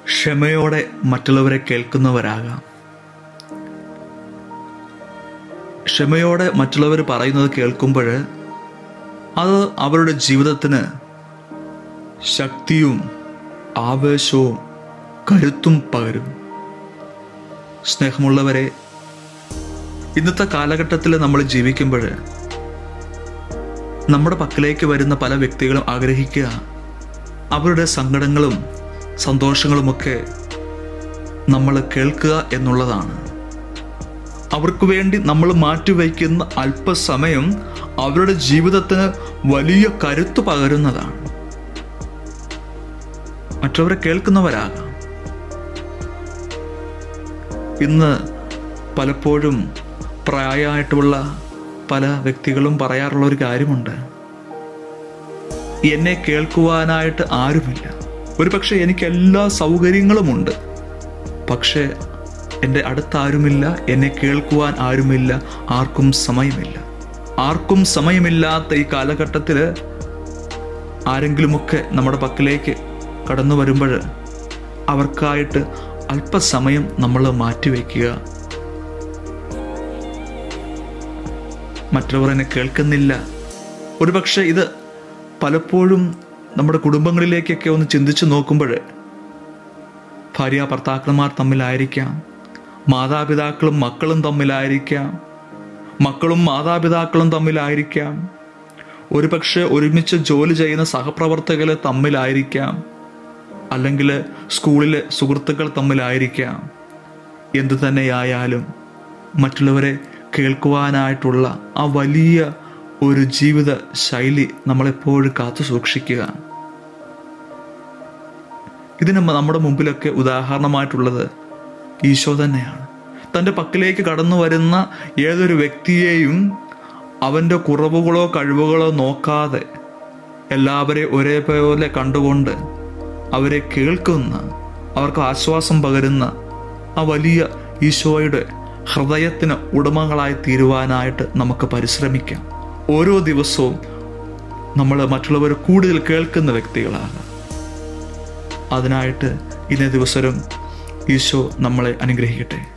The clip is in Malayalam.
ക്ഷമയോടെ മറ്റുള്ളവരെ കേൾക്കുന്നവരാകാം ക്ഷമയോടെ മറ്റുള്ളവർ പറയുന്നത് കേൾക്കുമ്പോൾ അത് അവരുടെ ജീവിതത്തിന് ശക്തിയും ആവേശവും കരുത്തും പകരും സ്നേഹമുള്ളവരെ ഇന്നത്തെ കാലഘട്ടത്തിൽ നമ്മൾ ജീവിക്കുമ്പോൾ നമ്മുടെ പക്കലേക്ക് വരുന്ന പല വ്യക്തികളും ആഗ്രഹിക്കുക അവരുടെ സങ്കടങ്ങളും സന്തോഷങ്ങളുമൊക്കെ നമ്മൾ കേൾക്കുക എന്നുള്ളതാണ് അവർക്ക് വേണ്ടി നമ്മൾ മാറ്റിവയ്ക്കുന്ന അല്പസമയം അവരുടെ ജീവിതത്തിന് വലിയ കരുത്ത് പകരുന്നതാണ് മറ്റവരെ കേൾക്കുന്നവരാകാം ഇന്ന് പലപ്പോഴും പ്രായമായിട്ടുള്ള പല വ്യക്തികളും പറയാറുള്ള ഒരു കാര്യമുണ്ട് എന്നെ കേൾക്കുവാനായിട്ട് ആരുമില്ല ഒരു പക്ഷേ എനിക്ക് എല്ലാ സൗകര്യങ്ങളുമുണ്ട് പക്ഷേ എൻ്റെ അടുത്ത് ആരുമില്ല എന്നെ കേൾക്കുവാൻ ആരുമില്ല ആർക്കും സമയമില്ല ആർക്കും സമയമില്ലാത്ത ഈ കാലഘട്ടത്തിൽ ആരെങ്കിലുമൊക്കെ നമ്മുടെ പക്കലേക്ക് കടന്നു വരുമ്പോൾ അവർക്കായിട്ട് അല്പസമയം നമ്മൾ മാറ്റിവെക്കുക മറ്റുള്ളവർ എന്നെ കേൾക്കുന്നില്ല ഒരുപക്ഷെ ഇത് പലപ്പോഴും നമ്മുടെ കുടുംബങ്ങളിലേക്കൊക്കെ ഒന്ന് ചിന്തിച്ചു നോക്കുമ്പോൾ ഭാര്യ ഭർത്താക്കന്മാർ തമ്മിലായിരിക്കാം മാതാപിതാക്കളും മക്കളും തമ്മിലായിരിക്കാം മക്കളും മാതാപിതാക്കളും തമ്മിലായിരിക്കാം ഒരുപക്ഷെ ഒരുമിച്ച് ജോലി ചെയ്യുന്ന സഹപ്രവർത്തകർ തമ്മിലായിരിക്കാം അല്ലെങ്കിൽ സ്കൂളിലെ സുഹൃത്തുക്കൾ തമ്മിലായിരിക്കാം എന്തു തന്നെയായാലും മറ്റുള്ളവരെ കേൾക്കുവാനായിട്ടുള്ള ആ വലിയ ഒരു ജീവിത ശൈലി നമ്മളെപ്പോഴും കാത്തു സൂക്ഷിക്കുക ഇതിന് നമ്മുടെ മുമ്പിലൊക്കെ ഉദാഹരണമായിട്ടുള്ളത് ഈശോ തന്നെയാണ് തൻ്റെ പക്കലേക്ക് കടന്നു വരുന്ന ഏതൊരു വ്യക്തിയെയും അവൻ്റെ കുറവുകളോ കഴിവുകളോ നോക്കാതെ എല്ലാവരെയും ഒരേപോലെ കണ്ടുകൊണ്ട് അവരെ കേൾക്കുന്ന അവർക്ക് ആശ്വാസം പകരുന്ന ആ വലിയ ഈശോയുടെ ഹൃദയത്തിന് ഉടമകളായി തീരുവാനായിട്ട് നമുക്ക് പരിശ്രമിക്കാം ഓരോ ദിവസവും നമ്മൾ മറ്റുള്ളവർ കൂടുതൽ കേൾക്കുന്ന വ്യക്തികളാകാം അതിനായിട്ട് ഇന്നേ ദിവസവും ഈശോ നമ്മളെ അനുഗ്രഹിക്കട്ടെ